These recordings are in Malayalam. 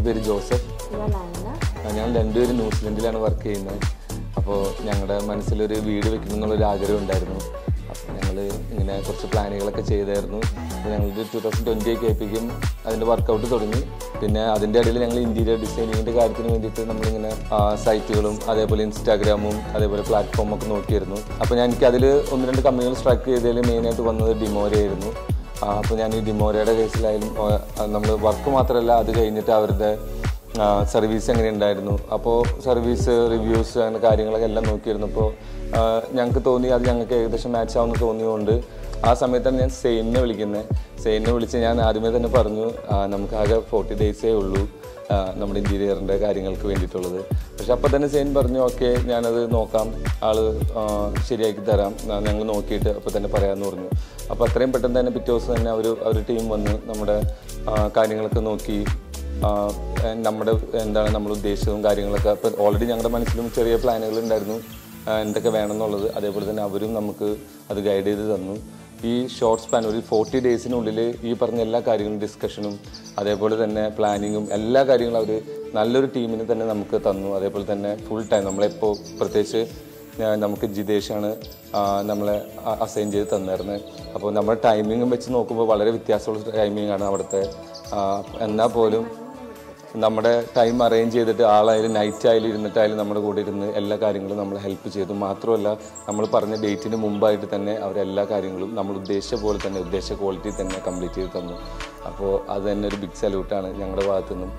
പേര് ജോസഫ് ഞാൻ നയന ആ, ഞങ്ങൾ രണ്ടുപേരും ന്യൂസിലൻഡിലാണ് വർക്ക് ചെയ്യുന്നത് അപ്പോൾ ഞങ്ങളുടെ മനസ്സിലൊരു വീട് വെക്കണം എന്നുള്ളൊരു ആഗ്രഹം ഉണ്ടായിരുന്നു അപ്പോൾ ഞങ്ങൾ ഇങ്ങനെ കുറച്ച് പ്ലാനുകളൊക്കെ ചെയ്തായിരുന്നു അപ്പോൾ ഞങ്ങൾ ടു തൗസൻഡ് ട്വൻറ്റി ഒക്കെ ആയപ്പോഴേക്കും അതിൻ്റെ വർക്കൗട്ട് തുടങ്ങി പിന്നെ അതിൻ്റെ ഇടയിൽ ഞങ്ങൾ ഇൻറ്റീരിയർ ഡിസൈനിങ്ങിൻ്റെ കാര്യത്തിന് വേണ്ടിയിട്ട് നമ്മളിങ്ങനെ ആ, സൈറ്റുകളും അതേപോലെ ഇൻസ്റ്റാഗ്രാമും അതേപോലെ പ്ലാറ്റ്ഫോമും ഒക്കെ നോക്കിയിരുന്നു അപ്പോൾ ഞാൻ എനിക്ക് അതിൽ ഒന്ന് രണ്ട് കമ്പനികൾ സ്ട്രൈക്ക് ചെയ്തതിൽ മെയിനായിട്ട് വന്നത് ഡിമോരയായിരുന്നു അപ്പോൾ ഞാൻ ഈ ഡിമോരയുടെ കേസിലായാലും നമ്മൾ വർക്ക് മാത്രമല്ല അത് കഴിഞ്ഞിട്ട് അവരുടെ സർവീസ് എങ്ങനെ ഉണ്ടായിരുന്നു അപ്പോൾ സർവീസ് റിവ്യൂസ് അങ്ങനെ കാര്യങ്ങളൊക്കെ എല്ലാം നോക്കിയിരുന്നു അപ്പോൾ ഞങ്ങൾക്ക് തോന്നി അത് ഞങ്ങൾക്ക് ഏകദേശം മാച്ച് ആവുമെന്ന് തോന്നിയതുകൊണ്ട് ആ സമയത്താണ് ഞാൻ സെയിനെ വിളിക്കുന്നത് സെയിനെ വിളിച്ച് ഞാൻ ആദ്യമേ തന്നെ പറഞ്ഞു ആ, നമുക്ക് ആകെ ഫോർട്ടി ഡേയ്സേ ഉള്ളൂ ആ, നമ്മുടെ ഇൻറ്റീരിയറിൻ്റെ കാര്യങ്ങൾക്ക് വേണ്ടിയിട്ടുള്ളത് പക്ഷെ അപ്പോൾ തന്നെ സെയിൻ പറഞ്ഞു ഓക്കെ ഞാനത് നോക്കാം ആള് ആ, ശരിയാക്കി തരാം ഞങ്ങൾ നോക്കിയിട്ട് അപ്പോൾ തന്നെ പറയാമെന്ന് പറഞ്ഞു അപ്പോൾ അത്രയും പെട്ടെന്ന് തന്നെ പിറ്റേ ദിവസം തന്നെ അവർ അവർ ടീം വന്ന് നമ്മുടെ ആ, കാര്യങ്ങളൊക്കെ നോക്കി ആ, എ- നമ്മുടെ എന്താണ് നമ്മൾ ഉദ്ദേശിച്ചതും കാര്യങ്ങളൊക്കെ അപ്പോൾ ഓൾറെഡി ഞങ്ങളുടെ മനസ്സിലും ചെറിയ പ്ലാനുകൾ ഉണ്ടായിരുന്നു ആ, എന്തൊക്കെ വേണമെന്നുള്ളത് അതേപോലെ തന്നെ അവരും നമുക്ക് അത് ഗൈഡ് ചെയ്ത് തന്നു ഈ ഷോർട്ട് സ്പാൻ ഒരു ഫോർട്ടി ഡേയ്സിനുള്ളിൽ ഈ പറഞ്ഞ എല്ലാ കാര്യങ്ങളും ഡിസ്കഷനും അതേപോലെ തന്നെ പ്ലാനിങ്ങും എല്ലാ കാര്യങ്ങളും അവർ നല്ലൊരു ടീമിനെ തന്നെ നമുക്ക് തന്നു അതേപോലെ തന്നെ ഫുൾ ടൈം നമ്മളെപ്പോൾ പ്രത്യേകിച്ച് ഞാൻ- നമുക്ക് ജിതേഷാണ് ആ, നമ്മളെ അസൈൻ ചെയ്ത് തന്നിരുന്നത് അപ്പോൾ നമ്മുടെ ടൈമിങ്ങും വെച്ച് നോക്കുമ്പോൾ വളരെ വ്യത്യാസമുള്ള ടൈമിംഗ് ആണ് അവിടുത്തെ ആ, എന്നാൽ പോലും നമ്മുടെ ടൈം അറേഞ്ച് ചെയ്തിട്ട് ആളായാലും നൈറ്റ് ആയാലും ഇരുന്നിട്ടായാലും നമ്മുടെ കൂടെ ഇരുന്ന് എല്ലാ കാര്യങ്ങളും നമ്മളെ ഹെൽപ്പ് ചെയ്തു മാത്രമല്ല നമ്മൾ പറഞ്ഞ ഡേറ്റിന് മുമ്പായിട്ട് തന്നെ അവരെല്ലാ കാര്യങ്ങളും നമ്മൾ ഉദ്ദേശിച്ച പോലെ തന്നെ ഉദ്ദേശിച്ച ക്വാളിറ്റി തന്നെ കംപ്ലീറ്റ് ചെയ്ത് തന്നു അപ്പോൾ അത് തന്നെ ഒരു ബിഗ് സല്യൂട്ടാണ് ഞങ്ങളുടെ ഭാഗത്തു നിന്നും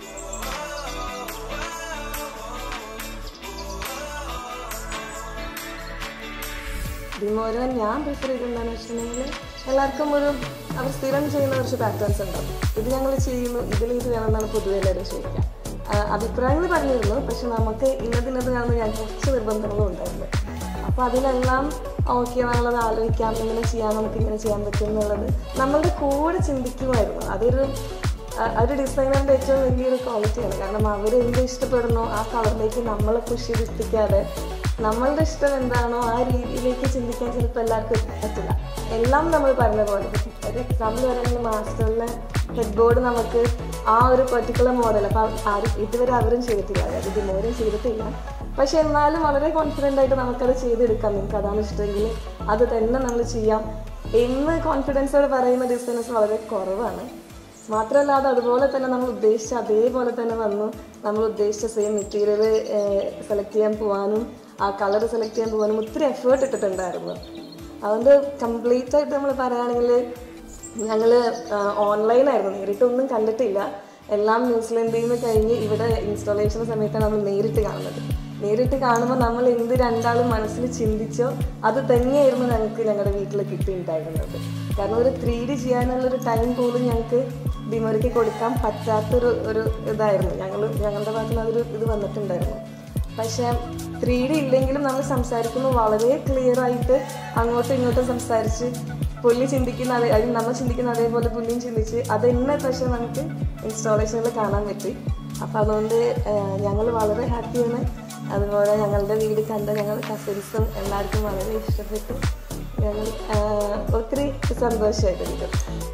ഡിമോരോ ഞാൻ പ്രിഫർ ചെയ്തെന്താണെന്ന് വെച്ചിട്ടുണ്ടെങ്കിൽ എല്ലാവർക്കും ഒരു അവർ സ്ഥിരം ചെയ്യുന്ന കുറച്ച് പാറ്റേൺസ് ഉണ്ടാവും ഇത് ഞങ്ങൾ ചെയ്യുന്നു ഇതിൽ ഇത് വേണമെന്നാണ് പൊതുവെ എല്ലാവരും ചോദിക്കുക ആ, അഭിപ്രായങ്ങൾ പറഞ്ഞിരുന്നു പക്ഷെ നമുക്ക് ഇന്നതിനത് കാണുന്ന ഞാൻ കുറച്ച് നിർബന്ധങ്ങളും ഉണ്ടായിരുന്നു അപ്പോൾ അതിനെല്ലാം ഓക്കെ നമ്മളത് ആലോചിക്കാം ഇങ്ങനെ ചെയ്യാം നമുക്ക് ഇങ്ങനെ ചെയ്യാൻ പറ്റും എന്നുള്ളത് നമ്മളുടെ കൂടെ ചിന്തിക്കുമായിരുന്നു അതൊരു ആ, ഒരു ഡിസൈനറിൻ്റെ ഏറ്റവും വലിയൊരു ക്വാളിറ്റിയാണ് കാരണം അവർ എന്ത് ഇഷ്ടപ്പെടുന്നോ ആ കളറിലേക്ക് നമ്മളെ പുഷ് ചെയ്തിപ്പിക്കാതെ നമ്മളുടെ ഇഷ്ടം എന്താണോ ആ രീതിയിലേക്ക് ചിന്തിക്കാൻ ചിലപ്പോൾ എല്ലാവർക്കും പറ്റില്ല എല്ലാം നമ്മൾ പറഞ്ഞ പോലെ ഒരു എക്സാമ്പിൾ പറയുന്നത് മാസ്റ്ററിലെ ഹെഡ് ബോർഡ് നമുക്ക് ആ ഒരു പെർട്ടിക്കുലർ മോഡൽ അപ്പോൾ ആരും ഇതുവരെ അവരും ചെയ്തിട്ടില്ല അതായത് ഇതിനോരും ചെയ്തിട്ടില്ല പക്ഷെ എന്നാലും വളരെ കോൺഫിഡൻ്റ് ആയിട്ട് നമുക്കത് ചെയ്തെടുക്കാം നിങ്ങൾക്ക് അതാണ് ഇഷ്ടമെങ്കിൽ അത് തന്നെ നമ്മൾ ചെയ്യാം എന്ന് കോൺഫിഡൻസോടെ പറയുന്ന ഡിസൈനേഴ്സ് വളരെ കുറവാണ് മാത്രമല്ല അത് അതുപോലെ തന്നെ നമ്മൾ ഉദ്ദേശിച്ച അതേപോലെ തന്നെ വന്നു നമ്മൾ ഉദ്ദേശിച്ച സെയിം മെറ്റീരിയൽ സെലക്ട് ചെയ്യാൻ പോകാനും ആ കളർ സെലക്ട് ചെയ്യാൻ പോകാനും ഒത്തിരി എഫേർട്ട് ഇട്ടിട്ടുണ്ടായിരുന്നു അതുകൊണ്ട് കംപ്ലീറ്റ് ആയിട്ട് നമ്മൾ പറയുകയാണെങ്കിൽ ഞങ്ങൾ ഓൺലൈനായിരുന്നു നേരിട്ടൊന്നും കണ്ടിട്ടില്ല എല്ലാം ന്യൂസിലൻഡിൽ നിന്ന് കഴിഞ്ഞ് ഇവിടെ ഇൻസ്റ്റാളേഷൻ സമയത്താണ് നമ്മൾ നേരിട്ട് കാണുന്നത് നേരിട്ട് കാണുമ്പോൾ നമ്മൾ എന്ത് രണ്ടാളും മനസ്സിൽ ചിന്തിച്ചോ അത് തന്നെയായിരുന്നു ഞങ്ങൾക്ക് ഞങ്ങളുടെ വീട്ടിൽ കിട്ടിയിട്ടുണ്ടായിരുന്നത് കാരണം ഒരു ത്രീ ഡി ചെയ്യാനുള്ളൊരു ടൈം പോലും ഞങ്ങൾക്ക് ഡിമോറിക്ക് കൊടുക്കാൻ പറ്റാത്തൊരു ഒരു ഇതായിരുന്നു ഞങ്ങൾ ഞങ്ങളുടെ ഭാഗത്ത് നിന്ന് അതൊരു ഇത് വന്നിട്ടുണ്ടായിരുന്നു പക്ഷേ ത്രീ ഡി ഇല്ലെങ്കിലും നമ്മൾ സംസാരിക്കുമ്പോൾ വളരെ ക്ലിയർ ആയിട്ട് അങ്ങോട്ടും ഇങ്ങോട്ടും സംസാരിച്ച് പുള്ളി ചിന്തിക്കുന്ന അതേ അതിൽ നമ്മൾ ചിന്തിക്കുന്ന അതേപോലെ പുള്ളിയും ചിന്തിച്ച് അത് തന്നെ പക്ഷേ നമുക്ക് ഇൻസ്റ്റാളേഷനിൽ കാണാൻ പറ്റി അപ്പോൾ അതുകൊണ്ട് ഞങ്ങൾ വളരെ ഹാപ്പിയാണ് അതുപോലെ ഞങ്ങളുടെ വീട് കണ്ട ഞങ്ങളുടെ കസിൻസും എല്ലാവർക്കും വളരെ ഇഷ്ടപ്പെട്ടു ഞങ്ങൾ ആ, ഒത്തിരി സന്തോഷമായിട്ടുണ്ട്